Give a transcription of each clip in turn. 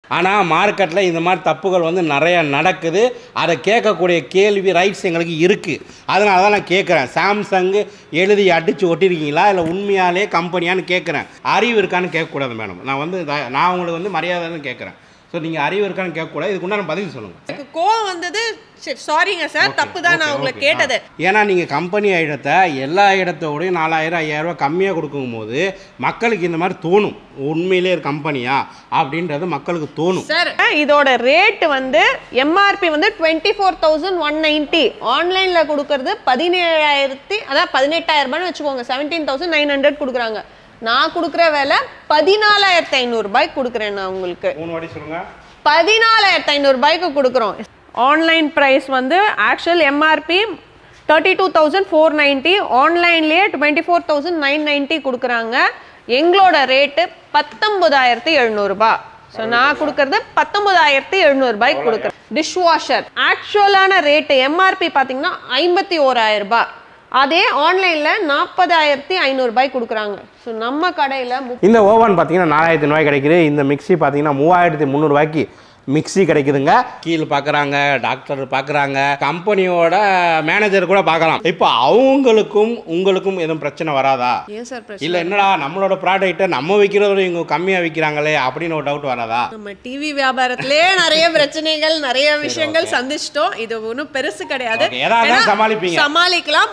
ஆனால் மார்க்கெட்டில் இந்த மாதிரி தப்புகள் வந்து நிறைய நடக்குது அதை கேட்கக்கூடிய கேள்வி ரைட்ஸ் எங்களுக்கு இருக்குது அதனால தான் நான் கேட்குறேன் சாம்சங்கு எழுதி அடித்து ஒட்டிருக்கீங்களா இல்லை உண்மையாலே கம்பெனியான்னு கேட்குறேன் அறிவு இருக்கான்னு கேட்கக்கூடாது மேடம் நான் வந்து த- நான் உங்களுக்கு வந்து மரியாதைன்னு கேட்குறேன் ஸோ நீங்கள் அறிவு இருக்கான்னு கேட்கக்கூடாது இதுக்கு உண்டான பதில் சொல்லுங்கள் எனக்கு கோவம் வந்தது சரி சாரிங்க சார் தப்பு தான் நான் உங்களை கேட்டது ஏன்னா நீங்கள் கம்பெனி இடத்த எல்லா இடத்தோடையும் நாலாயிரம் ஐயாயிரம் ரூபாய் கம்மியாக கொடுக்கும்போது மக்களுக்கு இந்த மாதிரி தோணும் உண்மையிலே ஒரு கம்பெனியா அப்படின்றது மக்களுக்கு தோணும் சார் இதோட ரேட் வந்து எம்ஆர்பி வந்து twenty four thousand one ninety ஆன்லைனில் கொடுக்கறது பதினேழாயிரத்தி அதான் பதினெட்டாயிரம் ரூபாய்னு வச்சுக்கோங்க செவன்டீன் தௌசண்ட் நைன் ஹண்ட்ரட் கொடுக்குறாங்க நான் கொடுக்குற விலை பதினாலாயிரத்தி ஐநூறுபாய்க்கு கொடுக்குறேன் நான் உங்களுக்கு மூணு வாட்டி சொல்லுங்கள் பதினாலாயிரத்தி ஐநூறுபாய்க்கு கொடுக்குறோம் ஆன்லைன் ப்ரைஸ் வந்து actual MRP thirty two thousand four ninety ஆன்லைன்லேயே twenty four thousand nine ninety கொடுக்குறாங்க எங்களோட ரேட்டு பத்தொம்பதாயிரத்தி எழுநூறுபா ஸோ நான் கொடுக்கறது பத்தொன்பதாயிரத்தி எழுநூறுபாய்க்கு கொடுக்குறேன் டிஷ் வாஷர் ஆக்சுவலான ரேட்டு எம்ஆர்பி பார்த்தீங்கன்னா ஐம்பத்தி ஓராயிரம் ரூபாய் அதே ஆன்லைனில் நாற்பதாயிரத்தி ஐநூறுபாய்க்கு கொடுக்குறாங்க ஸோ நம்ம கடையில் இந்த ஓவன் பார்த்தீங்கன்னா நாலாயிரத்தி ரூபாய் கிடைக்குது இந்த மிக்ஸி பார்த்தீங்கன்னா மூவாயிரத்தி முந்நூறுபாய்க்கு மிக்ஸி கிடைக்குதுங்க கீழ் பார்க்குறாங்க டாக்டர் பார்க்குறாங்க கம்பெனியோட மேனேஜர் கூட பார்க்கலாம் இப்போ அவங்களுக்கும் உங்களுக்கும் எதுவும் பிரச்சனை வராதா ஏன் சார் இல்லை என்னடா நம்மளோட ப்ராடக்ட்டை நம்ம விற்கிறத இவங்க கம்மியாக விற்கிறாங்களே அப்படின்னு ஒரு டவுட் வராதா நம்ம டிவி வியாபாரத்திலே நிறைய பிரச்சனைகள் நிறைய விஷயங்கள் சந்திச்சிட்டோம் இது ஒன்றும் பெருசு கிடையாது Okay, எதா இருந்தாலும் ஏன்னா, சமாளிப்பீங்க. சமாளிக்கலாம்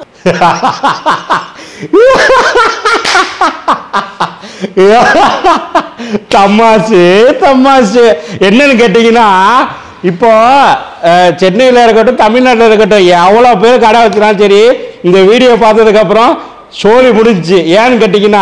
தமாசு தமாசு என்னன்னு கேட்டிங்கன்னா இப்போ அஹ், சென்னையில் இருக்கட்டும் தமிழ்நாட்டில் இருக்கட்டும் எவ்வளோ பேர் கடை வச்சுனாலும் சரி இந்த வீடியோ பார்த்ததுக்கப்புறம் சோழி முடிஞ்சுச்சு ஏன்னு கேட்டிங்கன்னா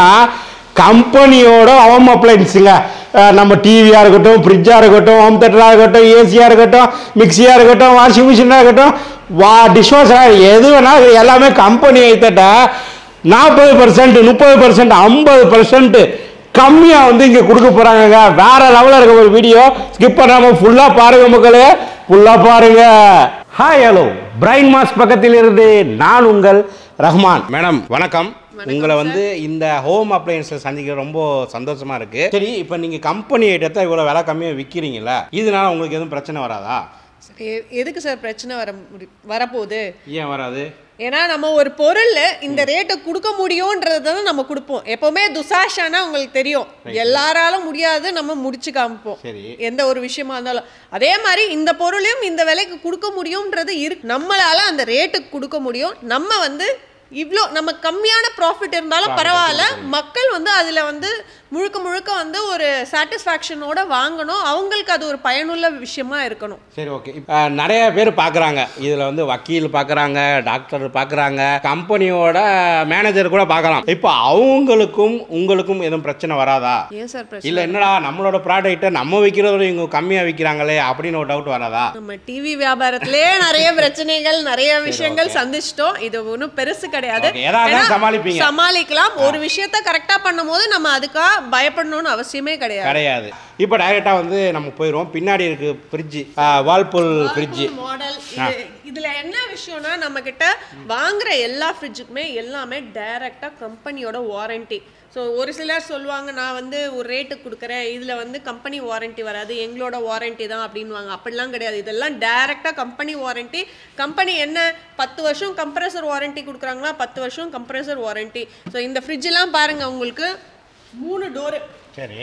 கம்பெனியோட ஹோம் அப்ளைன்ஸுங்க நம்ம டிவியாக இருக்கட்டும் ஃப்ரிட்ஜாக இருக்கட்டும் ஹோம் தேட்டராக இருக்கட்டும் ஏசியாக இருக்கட்டும் மிக்சியாக இருக்கட்டும் வாஷிங் மிஷினாக இருக்கட்டும் வா டிஷ்வாஷர் எது வேணாலும் எல்லாமே கம்பெனி ஐத்தட்ட நாற்பது பர்சன்ட் முப்பது பர்சன்ட் ஐம்பது பர்சன்ட் கம்மியாக வந்து இங்கே கொடுக்க போகிறாங்கங்க வேற லெவலில் இருக்க ஒரு வீடியோ ஸ்கிப் பண்ணாமல் ஃபுல்லாக பாருங்க மக்களே ஃபுல்லாக பாருங்க ஹாய் ஹலோ பிரைன் மாஸ் பக்கத்தில் இருந்து நான் உங்கள் ரஹ்மான் மேடம் வணக்கம் உங்களை வந்து இந்த ஹோம் அப்ளையன்ஸை சந்திக்க ரொம்ப சந்தோஷமா இருக்கு சரி இப்போ நீங்க கம்பெனி ஐட்டத்தை இவ்வளோ விலை கம்மியாக விற்கிறீங்களா இதனால உங்களுக்கு எதுவும் பிரச்சனை வராதா எ- எதுக்கு சார் பிரச்சனை வர முடி வரப்போகுது ஏன் வராது ஏன்னா நம்ம ஒரு பொருள் இந்த ரேட்டை கொடுக்க முடியும்ன்றது தான் நம்ம கொடுப்போம் எப்பவுமே துசாஷானா உங்களுக்கு தெரியும் எல்லாராலும் முடியாது நம்ம முடிச்சு காமிப்போம் சரி எந்த ஒரு விஷயமா இருந்தாலும் அதே மாதிரி இந்த பொருளையும் இந்த விலைக்கு கொடுக்க முடியும்ன்றது இருக்கு நம்மளால அந்த ரேட்டுக்கு கொடுக்க முடியும் நம்ம வந்து இவ்வளோ நம்ம கம்மியான ப்ராஃபிட் இருந்தாலும் பரவாயில்ல மக்கள் வந்து அதில் வந்து முழுக்க முழுக்க வந்து ஒரு சாட்டிஸ்ஃபேக்ஷனோட வாங்கணும் அவங்களுக்கு அது ஒரு பயனுள்ள விஷயமா இருக்கணும் சரி ஓகே இப்போ நிறைய பேர் பார்க்குறாங்க இதில் வந்து வக்கீல் பார்க்குறாங்க டாக்டர் பார்க்குறாங்க கம்பெனியோட மேனேஜர் கூட பார்க்கலாம் இப்போ அவங்களுக்கும் உங்களுக்கும் எதுவும் பிரச்சனை வராதா ஏன் சார் இல்லை என்னடா நம்மளோட ப்ராடக்ட்டை நம்ம விற்கிறத இவங்க கம்மியாக விற்கிறாங்களே அப்படின்னு ஒரு டவுட் வராதா நம்ம டிவி வியாபாரத்திலே நிறைய பிரச்சனைகள் நிறைய விஷயங்கள் சந்திச்சிட்டோம் இது ஒன்றும் பெருசு கிடையாது Okay, எதா இருந்தாலும் ஏன்னா, சமாளிப்பீங்க. சமாளிக்கலாம் ஒரு விஷயத்த கரெக்டா பண்ணும்போது நம்ம அதுக்காக பயப்படணும்னு அவசியமே கிடையாது கிடையாது இப்போ டைரெக்டாக வந்து நம்ம போயிடுவோம் பின்னாடி இருக்கு ஃப்ரிட்ஜு வால்பூல் ஃப்ரிட்ஜு மாடல் இது இதுல என்ன விஷயம்னா நம்ம கிட்ட வாங்குற எல்லா ஃப்ரிட்ஜுக்குமே எல்லாமே டைரக்டா கம்பெனியோட வாரண்டி ஸோ ஒரு சிலர் சொல்லுவாங்க நான் வந்து ஒரு ரேட்டு கொடுக்குறேன் இதில் வந்து கம்பெனி வாரண்டி வராது எங்களோட வாரண்டி தான் அப்படின்வாங்க அப்படிலாம் கிடையாது இதெல்லாம் டைரெக்டாக கம்பெனி வாரண்டி கம்பெனி என்ன பத்து வருஷம் கம்ப்ரஸர் வாரண்டி கொடுக்குறாங்களா பத்து வருஷம் கம்ப்ரஸர் வாரண்டி ஸோ இந்த ஃப்ரிட்ஜெலாம் பாருங்க உங்களுக்கு மூணு டோரு சரி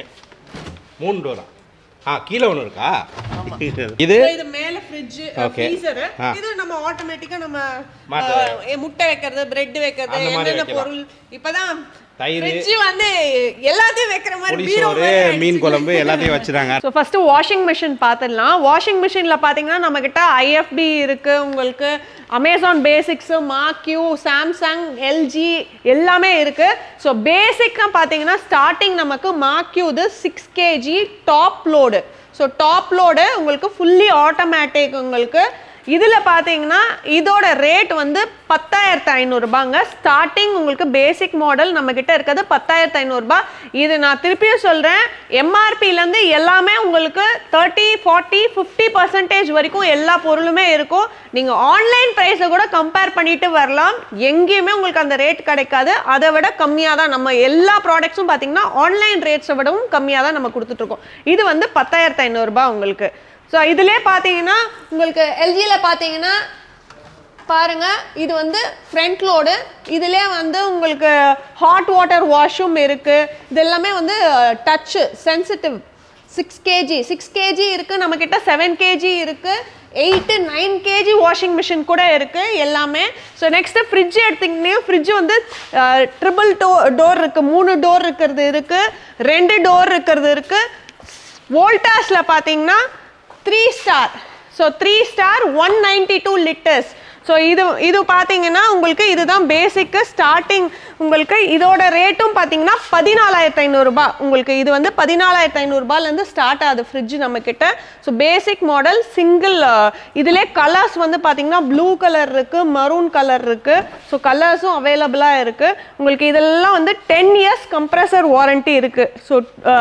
மூணு டோரா ஆ கீழே ஒன்று இருக்கா இது இது மேல ஃப்ரிட்ஜ் Okay. ஃப்ரீசர் ஆ. இது நம்ம ஆட்டோமேட்டிக்கா நம்ம மாத்த- அஹ், எ- முட்டை வைக்கிறது பிரெட் வைக்கிறது அந்த மாதிரி என்னென்ன வைக்கலாம். பொருள் இப்பதான் தயிர் ஃப்ரிட்ஜ் வந்து எல்லாத்தையும் வைக்கிற மாதிரி புளி பீரோ சோறு மீன் குழம்பு எல்லாத்தையும் வச்சுருக்காங்க ஸோ ஃபஸ்ட்டு வாஷிங் மிஷின் பார்த்துடலாம் வாஷிங் மிஷினில் பார்த்தீங்கன்னா நம்மக்கிட்ட ஐஎஃப்பி இருக்குது உங்களுக்கு Amazon basics MarQ Samsung LG எல்லாமே இருக்குது ஸோ பேசிக்காக பார்த்தீங்கன்னா ஸ்டார்டிங் நமக்கு மாக்யூது six kg top load so top load உங்களுக்கு ஃபுல்லி ஆட்டோமேட்டிக் உங்களுக்கு இதில் பார்த்தீங்கன்னா இதோட ரேட் வந்து பத்தாயிரத்து ஐநூறுபாங்க ஸ்டார்டிங் உங்களுக்கு பேசிக் மாடல் நம்ம கிட்ட இருக்கிறது பத்தாயிரத்து ஐநூறுபா இது நான் திருப்பியும் சொல்கிறேன் எம்ஆர்பிலேருந்து எல்லாமே உங்களுக்கு தேர்ட்டி ஃபார்ட்டி ஃபிஃப்டி பர்சன்டேஜ் வரைக்கும் எல்லா பொருளுமே இருக்கும் நீங்கள் ஆன்லைன் ப்ரைஸை கூட கம்பேர் பண்ணிட்டு வரலாம் எங்கேயுமே உங்களுக்கு அந்த ரேட் கிடைக்காது அதை விட கம்மியாக தான் நம்ம எல்லா ப்ராடக்ட்ஸும் பார்த்தீங்கன்னா ஆன்லைன் ரேட்ஸை விடவும் கம்மியாக தான் நம்ம கொடுத்துட்ருக்கோம் இது வந்து பத்தாயிரத்து ஐநூறுரூபா உங்களுக்கு ஸோ இதிலே பார்த்தீங்கன்னா உங்களுக்கு எல்ஜியில் பார்த்தீங்கன்னா பாருங்க இது வந்து ஃப்ரண்ட் லோடு இதுலேயே வந்து உங்களுக்கு ஹாட் வாட்டர் வாஷும் இருக்கு இது எல்லாமே வந்து touch sensitive six kg six kg இருக்கு நம்ம கிட்ட செவன் கேஜி இருக்கு eight nine kg washing machine கூட இருக்கு எல்லாமே ஸோ நெக்ஸ்ட் ஃப்ரிட்ஜ் எடுத்தீங்கன்னா ஃப்ரிட்ஜ் வந்து ட்ரிபிள் டோ டோர் இருக்கு மூணு டோர் இருக்கிறது இருக்கு ரெண்டு டோர் இருக்கிறது இருக்கு வோல்டாஸில் பார்த்தீங்கன்னா three star so three star one ninety two litres so இது இது பார்த்தீங்கன்னா உங்களுக்கு இதுதான் பேசிக்கு ஸ்டார்டிங் உங்களுக்கு இதோட ரேட்டும் பார்த்தீங்கன்னா பதினாலாயிரத்து ஐநூறுரூபா உங்களுக்கு இது வந்து பதினாலாயிரத்து ஐநூறுரூபாலேருந்து ஸ்டார்ட் ஆகுது ஃப்ரிட்ஜ் நம்மக்கிட்ட ஸோ பேசிக் மாடல் சிங்கிள் இதிலே கலர்ஸ் வந்து பார்த்தீங்கன்னா ப்ளூ கலர் இருக்குது மரூன் கலர் இருக்குது ஸோ கலர்ஸும் அவைலபிளாக இருக்குது உங்களுக்கு இதெல்லாம் வந்து டென் இயர்ஸ் கம்ப்ரஸர் வாரண்ட்டி இருக்குது ஸோ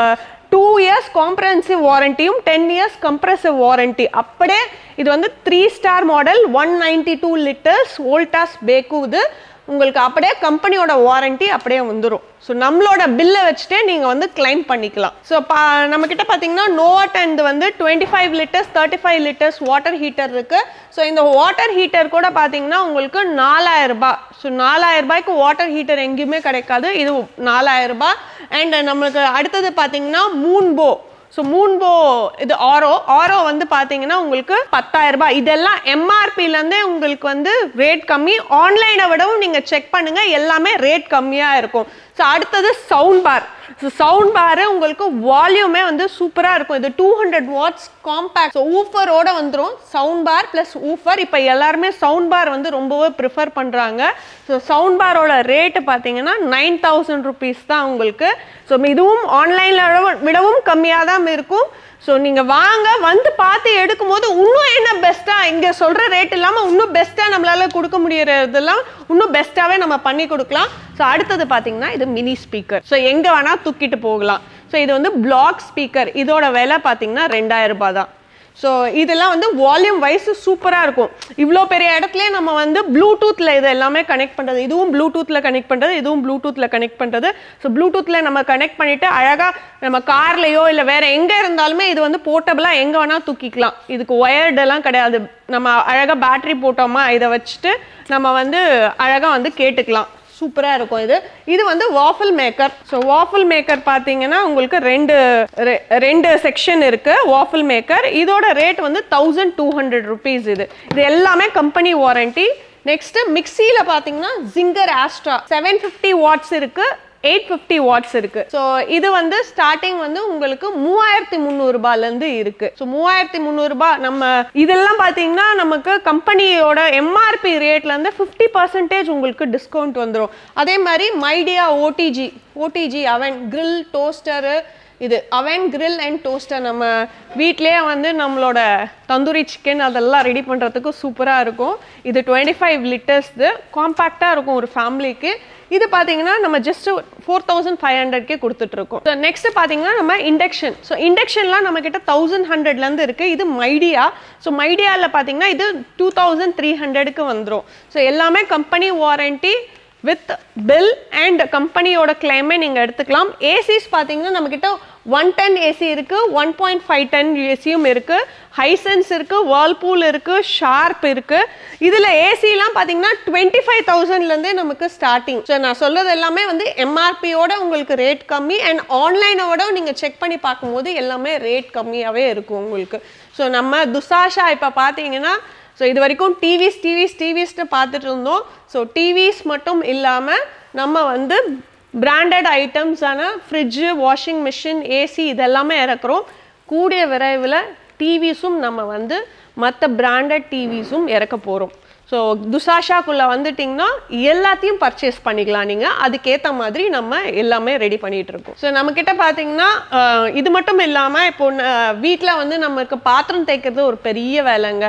டூ இயர்ஸ் காம்ப்ரஹென்சிவ் வாரண்டியும் டென் இயர்ஸ் கம்ப்ரசிவ் வாரண்டி அப்படியே இது வந்து three star model one ninety two litres Voltas பேக்குது உங்களுக்கு அப்படியே கம்பெனியோட வாரண்டி அப்படியே வந்துடும் ஸோ நம்மளோட பில்லை வச்சுட்டே நீங்கள் வந்து கிளைம் பண்ணிக்கலாம் ஸோ பா நம்மக்கிட்ட பார்த்தீங்கன்னா நோவாட் அண்ட் வந்து twenty five litres thirty five litres water heater இருக்குது ஸோ இந்த வாட்டர் ஹீட்டர் கூட பார்த்தீங்கன்னா உங்களுக்கு நாலாயிரம் ரூபாய் ஸோ நாலாயிரம் ரூபாய்க்கு வாட்டர் ஹீட்டர் எங்கேயுமே கிடைக்காது இது நாலாயிரம் ரூபாய் அண்ட் நம்மளுக்கு அடுத்தது பார்த்தீங்கன்னா மூன்போ ஸோ மூன்போ இது ஆரோ ஆரோ வந்து பார்த்தீங்கன்னா உங்களுக்கு பத்தாயிரம் ரூபாய் இதெல்லாம் எம்ஆர்பிலேருந்தே உங்களுக்கு வந்து ரேட் கம்மி ஆன்லைனை விடவும் நீங்கள் செக் பண்ணுங்கள் எல்லாமே ரேட் கம்மியாக இருக்கும் ஸோ அடுத்தது சவுண்ட் பார் ஸோ சவுண்ட் பாரு உங்களுக்கு வால்யூமே வந்து சூப்பராக இருக்கும் இது two hundred watts compact so ஊஃபரோட வந்துடும் சவுண்ட் பார் ப்ளஸ் ஊஃபர் இப்போ எல்லாருமே சவுண்ட் பார் வந்து ரொம்பவே ப்ரிஃபர் பண்ணுறாங்க ஸோ சவுண்ட் பாரோட ரேட்டு பார்த்தீங்கன்னா நைன் தௌசண்ட் ருபீஸ் தான் உங்களுக்கு ஸோ இதுவும் ஆன்லைனில் விடவும் கம்மியாக தான் இருக்கும் ஸோ நீங்கள் வாங்க வந்து பார்த்து எடுக்கும்போது இன்னும் என்ன பெஸ்ட்டாக இங்கே சொல்கிற ரேட் இல்லாமல் இன்னும் பெஸ்ட்டாக நம்மளால் கொடுக்க முடியறதெல்லாம் இன்னும் பெஸ்ட்டாகவே நம்ம பண்ணி கொடுக்கலாம் ஸோ அடுத்தது பார்த்தீங்கன்னா இது மினி ஸ்பீக்கர் ஸோ எங்கே வேணால் தூக்கிட்டு போகலாம் ஸோ இது வந்து பிளாக் ஸ்பீக்கர் இதோட விலை பார்த்தீங்கன்னா ரெண்டாயிரம் ரூபாய் தான் ஸோ இதெல்லாம் வந்து வால்யூம் வைஸ் சூப்பராக இருக்கும் இவ்வளோ பெரிய இடத்துலயே நம்ம வந்து ப்ளூடூத்தில் இது எல்லாமே கனெக்ட் பண்ணுறது இதுவும் ப்ளூடூத்தில் கனெக்ட் பண்ணுறது இதுவும் ப்ளூடூத்தில் கனெக்ட் பண்ணுறது ஸோ ப்ளூடூத்தில் நம்ம கனெக்ட் பண்ணிவிட்டு அழகாக நம்ம கார்லேயோ இல்லை வேறு எங்கே இருந்தாலுமே இது வந்து போர்ட்டபுளாக எங்கே வேணால் தூக்கிக்கலாம் இதுக்கு ஒயர்டெல்லாம் கிடையாது நம்ம அழகாக பேட்டரி போட்டோமா இதை வச்சுட்டு நம்ம வந்து அழகாக வந்து கேட்டுக்கலாம் சூப்பராக இருக்கும் இது இது வந்து waffle maker so waffle maker பார்த்தீங்கன்னா உங்களுக்கு ரெண்டு ரெ- ரெண்டு செக்ஷன் இருக்கு வாஃபிள் மேக்கர் இதோட ரேட் வந்து தௌசண்ட் டூ ஹண்ட்ரட் ருபீஸ் இது இது எல்லாமே கம்பெனி வாரண்டி நெக்ஸ்ட் மிக்சியில் பார்த்தீங்கன்னா ஜிங்கர் ஆஸ்ட்ரா செவன் ஃபிஃப்டி வாட்ஸ் இருக்கு எயிட் ஃபிஃப்டி வாட்ஸ் இருக்கு ஸோ இது வந்து ஸ்டார்டிங் வந்து உங்களுக்கு மூவாயிரத்தி முந்நூறுபாலேருந்து இருக்கு ஸோ மூவாயிரத்தி முந்நூறுபா நம்ம இதெல்லாம் பார்த்தீங்கன்னா நமக்கு கம்பெனியோட எம்ஆர்பி ரேட்லேருந்து ஃபிஃப்டி பர்சன்டேஜ் உங்களுக்கு டிஸ்கவுண்ட் வந்துடும் அதே மாதிரி Midea OTG OTG oven grill toaster இது அவன் grill அண்ட் டோஸ்டர் நம்ம வீட்டிலேயே வந்து நம்மளோட தந்தூரி சிக்கன் அதெல்லாம் ரெடி பண்ணுறதுக்கு சூப்பராக இருக்கும் இது டுவெண்ட்டி ஃபைவ் லிட்டர்ஸ்து காம்பேக்டாக இருக்கும் ஒரு ஃபேமிலிக்கு இது பார்த்தீங்கன்னா நம்ம ஜஸ்ட் ஃபோர் தௌசண்ட் ஃபைவ் ஹண்ட்ரட்கே கொடுத்துட்ருக்கோம் ஸோ நெக்ஸ்ட் பார்த்தீங்கன்னா நம்ம இண்டக்ஷன் ஸோ இண்டக்ஷன்லாம் நம்ம கிட்ட தௌசண்ட் ஹண்ட்ரட்லேருந்து இருக்குது இது மைடியா ஸோ மைடியாவில் பார்த்தீங்கன்னா இது டூ தௌசண்ட் த்ரீ ஹண்ட்ரடுக்கு வந்துடும் ஸோ எல்லாமே company warranty with bill and கம்பெனியோட கிளைமே நீங்கள் எடுத்துக்கலாம் ஏசிஸ் பார்த்தீங்கன்னா நம்மக்கிட்ட ஒன் டென் ஏசி இருக்குது ஒன் பாயிண்ட் ஃபைவ் டென் ஏசியும் இருக்குது ஹைசன்ஸ் இருக்குது வேர்ல்பூல் இருக்குது ஷார்ப் இருக்குது இதில் ஏசிலாம் பார்த்தீங்கன்னா டுவெண்ட்டி ஃபைவ் தௌசண்ட்லேருந்தே நமக்கு ஸ்டார்டிங் ஸோ நான் சொல்கிறது எல்லாமே வந்து எம்ஆர்பியோட உங்களுக்கு ரேட் கம்மி அண்ட் ஆன்லைனோட நீங்கள் செக் பண்ணி பார்க்கும்போது எல்லாமே ரேட் கம்மியாகவே இருக்கும் உங்களுக்கு ஸோ நம்ம துசாஷா இப்போ பார்த்தீங்கன்னா ஸோ இது வரைக்கும் டிவிஸ் டிவிஸ் டிவிஸ்ட்டு பார்த்துட்டு இருந்தோம் ஸோ டிவிஸ் மட்டும் இல்லாமல் நம்ம வந்து பிராண்டட் ஐட்டம்ஸான ஃப்ரிட்ஜு வாஷிங் மிஷின் ஏசி இதெல்லாமே இறக்குறோம் கூடிய விரைவில் டிவிஸும் நம்ம வந்து மற்ற பிராண்டட் டிவிஸும் இறக்க போகிறோம் ஸோ துசாஷாக்குள்ளே வந்துட்டிங்கன்னா எல்லாத்தையும் பர்ச்சேஸ் பண்ணிக்கலாம் நீங்கள் அதுக்கேற்ற மாதிரி நம்ம எல்லாமே ரெடி பண்ணிகிட்டு இருக்கோம் ஸோ நம்மக்கிட்ட பார்த்தீங்கன்னா அஹ், இது மட்டும் இல்லாமல் இப்போ வீட்டில் வந்து நமக்கு பாத்திரம் தேய்க்கிறது ஒரு பெரிய வேலைங்க ஸோ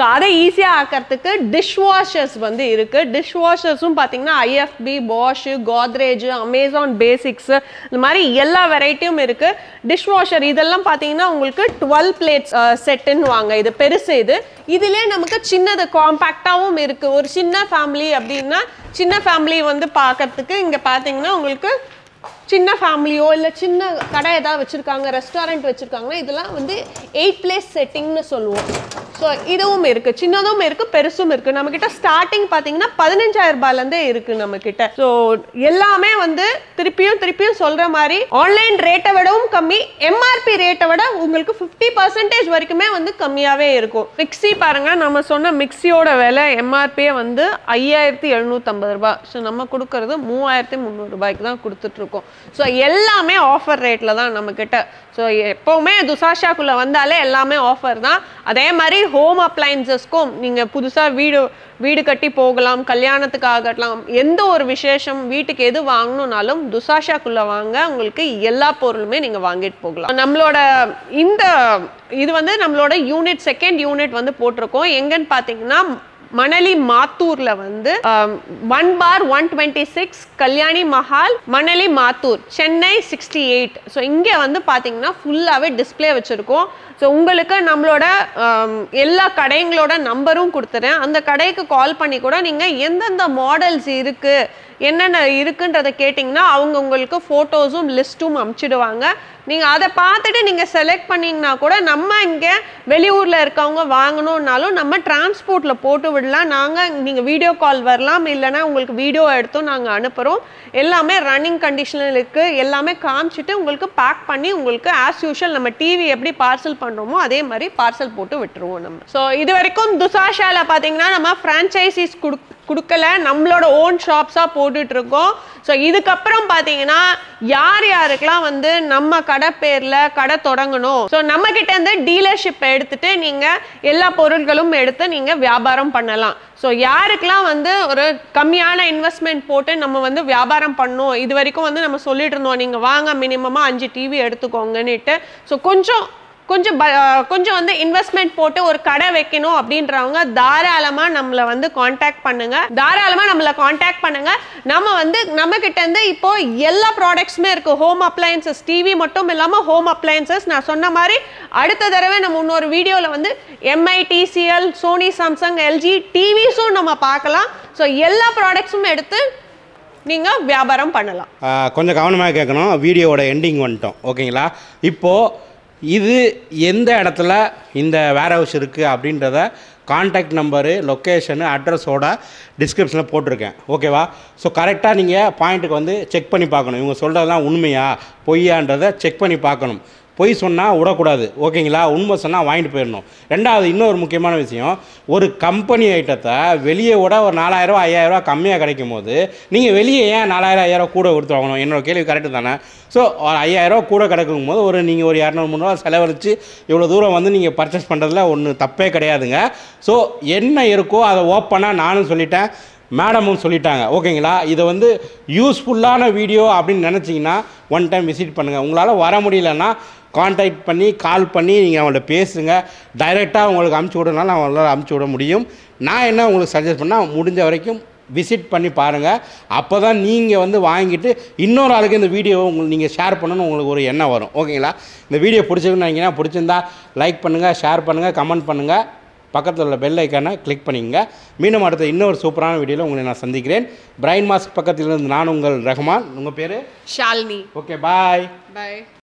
ஸோ அதை ஈஸியாக ஆக்கிறதுக்கு டிஷ் வாஷர்ஸ் வந்து இருக்குது டிஷ் வாஷர்ஸும் பார்த்தீங்கன்னா IFB Bosch Godrej Amazon basics இந்த மாதிரி எல்லா வெரைட்டியும் இருக்குது டிஷ் வாஷர் இதெல்லாம் பார்த்தீங்கன்னா உங்களுக்கு டுவெல் பிளேட்ஸ் செட்டுன்னு வாங்க இது பெருசு இது இதுலேயே நமக்கு சின்னது காம்பேக்டாகவும் இருக்குது ஒரு சின்ன ஃபேமிலி அப்படின்னா சின்ன ஃபேமிலி வந்து பார்க்கறதுக்கு இங்கே பார்த்தீங்கன்னா உங்களுக்கு சின்ன ஃபேமிலியோ இல்லை சின்ன கடை ஏதாவது வச்சுருக்காங்க ரெஸ்டாரண்ட் வச்சுருக்காங்கன்னா இதெல்லாம் வந்து எயிட் பிளேஸ் செட்டிங்னு சொல்லுவோம் ஸோ இதுவும் இருக்குது சின்னதும் இருக்குது பெருசும் இருக்குது நம்மக்கிட்ட ஸ்டார்டிங் பார்த்தீங்கன்னா பதினஞ்சாயிரம் ரூபாயிலேருந்தே இருக்குது நம்மக்கிட்ட ஸோ எல்லாமே வந்து திருப்பியும் திருப்பியும் சொல்கிற மாதிரி ஆன்லைன் ரேட்டை விடவும் கம்மி எம்ஆர்பி ரேட்டை விட உங்களுக்கு ஃபிஃப்டி பர்சன்டேஜ் வரைக்குமே வந்து கம்மியாகவே இருக்கும் மிக்ஸி பாருங்கள் நம்ம சொன்ன மிக்ஸியோட விலை எம்ஆர்பியே வந்து ஐயாயிரத்தி எழுநூற்றம்பது ரூபாய் ஸோ நம்ம கொடுக்கறது மூவாயிரத்தி முந்நூறு ரூபாய்க்கு தான் கொடுத்துட்ருக்கோம் ஸோ எல்லாமே ஆஃபர் ரேட்டில் தான் நம்மக்கிட்ட ஸோ எப்போவுமே துசாஷாக்குள்ளே வந்தாலே எல்லாமே ஆஃபர் தான் அதே மாதிரி ஹோம் அப்ளைன்சஸ்க்கும் நீங்கள் புதுசாக வீடு வீடு கட்டி போகலாம் கல்யாணத்துக்காகலாம் எந்த ஒரு விசேஷம் வீட்டுக்கு எது வாங்கணும்னாலும் துசாஷாக்குள்ளே வாங்க உங்களுக்கு எல்லா பொருளுமே நீங்கள் வாங்கிட்டு போகலாம் நம்மளோட இந்த இது வந்து நம்மளோட யூனிட் செகண்ட் யூனிட் வந்து போட்டிருக்கோம் எங்கன்னு பார்த்தீங்கன்னா மணலி மாத்தூர்ல வந்து one four one twenty six Kalyani Mahal Manali Mathur Chennai sixty eight so இங்கே வந்து பார்த்தீங்கன்னா ஃபுல்லாகவே டிஸ்ப்ளே வச்சுருக்கோம் ஸோ உங்களுக்கு நம்மளோட ஆம், எல்லா கடைங்களோட நம்பரும் கொடுத்துறேன் அந்த கடைக்கு கால் பண்ணி கூட நீங்கள் எந்தெந்த மாடல்ஸ் இருக்குது என்னென்ன இருக்குன்றதை கேட்டிங்கன்னா அவங்க உங்களுக்கு ஃபோட்டோஸும் லிஸ்ட்டும் அமுச்சிடுவாங்க நீங்கள் அதை பார்த்துட்டு நீங்கள் செலக்ட் பண்ணீங்கன்னா கூட நம்ம இங்கே வெளியூரில் இருக்கவங்க வாங்கணுன்னாலும் நம்ம டிரான்ஸ்போர்ட்டில் போட்டு விடலாம் நாங்கள் நீங்கள் வீடியோ கால் வரலாம் இல்லைன்னா உங்களுக்கு வீடியோ எடுத்தும் நாங்கள் அனுப்புகிறோம் எல்லாமே ரன்னிங் கண்டிஷனில் இருக்குது எல்லாமே காமிச்சிட்டு உங்களுக்கு பேக் பண்ணி உங்களுக்கு ஆஸ் யூஷுவல் நம்ம டிவி எப்படி பார்சல் பண்ணுறோமோ அதே மாதிரி பார்சல் போட்டு விட்டுருவோம் நம்ம ஸோ இது வரைக்கும் துசாஷாவில் பார்த்தீங்கன்னா நம்ம ஃப்ரான்ச்சைசிஸ் கொடு கொடுக்கல நம்மளோட ஓன் ஷாப்ஸாக போட்டுட்டு இருக்கோம் ஸோ இதுக்கப்புறம் பார்த்தீங்கன்னா யார் யாருக்கெல்லாம் வந்து நம்ம கடை பேரில் கடை தொடங்கணும் ஸோ நம்ம கிட்ட இருந்து டீலர்ஷிப் எடுத்துட்டு நீங்கள் எல்லா பொருட்களும் எடுத்து நீங்கள் வியாபாரம் பண்ணலாம் ஸோ யாருக்கெல்லாம் வந்து ஒரு கம்மியான இன்வெஸ்ட்மெண்ட் போட்டு நம்ம வந்து வியாபாரம் பண்ணணும் இது வரைக்கும் வந்து நம்ம சொல்லிட்டு இருந்தோம் நீங்கள் வாங்க மினிமமாக அஞ்சு டிவி எடுத்துக்கோங்கன்னுட்டு ஸோ கொஞ்சம் கொஞ்சம் ப- அஹ் கொஞ்சம் வந்து இன்வெஸ்ட்மெண்ட் போட்டு ஒரு கடை வைக்கணும் அப்படின்றவங்க தாராளமா நம்மளை வந்து காண்டாக்ட் பண்ணுங்க தாராளமா நம்மளை காண்டாக்ட் பண்ணுங்க நம்ம வந்து நம்ம கிட்ட இருந்து இப்போ எல்லா ப்ராடக்ட்ஸுமே இருக்கு ஹோம் அப்ளையன்சஸ் டிவி மட்டும் இல்லாம ஹோம் அப்ளையன்சஸ் நான் சொன்ன மாதிரி அடுத்த தடவை நம்ம இன்னொரு வீடியோல வந்து MI TCL Sony Samsung LG டிவிஸும் நம்ம பார்க்கலாம் ஸோ எல்லா ப்ராடக்ட்ஸும் எடுத்து நீங்க வியாபாரம் பண்ணலாம் ஆ, கொஞ்சம் கவனமாக கேட்கணும் வீடியோவோட எண்டிங் வந்துட்டோம் ஓகேங்களா இப்போது இது எந்த இடத்துல இந்த வேர் ஹவுஸ் இருக்குது அப்படின்றத காண்டாக்ட் நம்பரு லொக்கேஷனு அட்ரஸோட டிஸ்கிரிப்ஷனில் போட்டிருக்கேன் ஓகேவா ஸோ கரெக்டாக நீங்கள் பாயிண்ட்டுக்கு வந்து செக் பண்ணி பார்க்கணும் இவங்க சொல்கிறதெல்லாம் உண்மையா பொய்யான்றதை செக் பண்ணி பார்க்கணும் பொய் சொன்னால் விடக்கூடாது ஓகேங்களா உண்மை சொன்னால் வாங்கிட்டு போயிடணும் ரெண்டாவது இன்னொரு முக்கியமான விஷயம் ஒரு கம்பெனி ஐட்டத்தை வெளியே விட ஒரு நாலாயிரம் ஐயாயிரரூவா கம்மியாக கிடைக்கும் போது நீங்கள் வெளியே ஏன் நாலாயிரம் ஐயாயிரம் கூட கொடுத்து வாங்கணும் என்னோட கேள்வி கரெக்டு தானே ஸோ ஒரு ஐயாயிரரூவா கூட கிடைக்கும் போது ஒரு நீங்கள் ஒரு இரநூறு முந்நூறுவா செலவழித்து இவ்வளோ தூரம் வந்து நீங்கள் பர்ச்சேஸ் பண்ணுறதுல ஒன்றும் தப்பே கிடையாதுங்க ஸோ என்ன இருக்கோ அதை ஓப்பனாக நானும் சொல்லிட்டேன் மேடமும் சொல்லிட்டாங்க ஓகேங்களா இதை வந்து யூஸ்ஃபுல்லான வீடியோ அப்படின்னு நினச்சிங்கன்னா ஒன் டைம் விசிட் பண்ணுங்கள் உங்களால் வர முடியலன்னா காண்டாக்ட் பண்ணி கால் பண்ணி நீங்கள் அவங்கள்ட்ட பேசுங்க டைரெக்டாக உங்களுக்கு அமுச்சு விடனாலும் அவங்களால அமுச்சு விட முடியும் நான் என்ன உங்களுக்கு சஜஸ்ட் பண்ணால் முடிஞ்ச வரைக்கும் விசிட் பண்ணி பாருங்கள் அப்போ தான் நீங்கள் வந்து வாங்கிட்டு இன்னொரு ஆளுக்கு இந்த வீடியோவை உங்களுக்கு நீங்கள் ஷேர் பண்ணணும்னு உங்களுக்கு ஒரு எண்ணம் வரும் ஓகேங்களா இந்த வீடியோ பிடிச்சிருக்குன்னு நினைக்கிறேன் பிடிச்சிருந்தா லைக் பண்ணுங்கள் ஷேர் பண்ணுங்கள் கமெண்ட் பண்ணுங்கள் பக்கத்தில் உள்ள பெல் ஐக்கானை கிளிக் பண்ணிக்கங்க மீண்டும் அடுத்த இன்னொரு சூப்பரான வீடியோவில் உங்களை நான் சந்திக்கிறேன் பிரைன் மாஸ்க் பக்கத்தில் இருந்து நான் உங்கள் ரஹ்மான் உங்கள் பேர் ஷாலினி ஓகே பாய் பை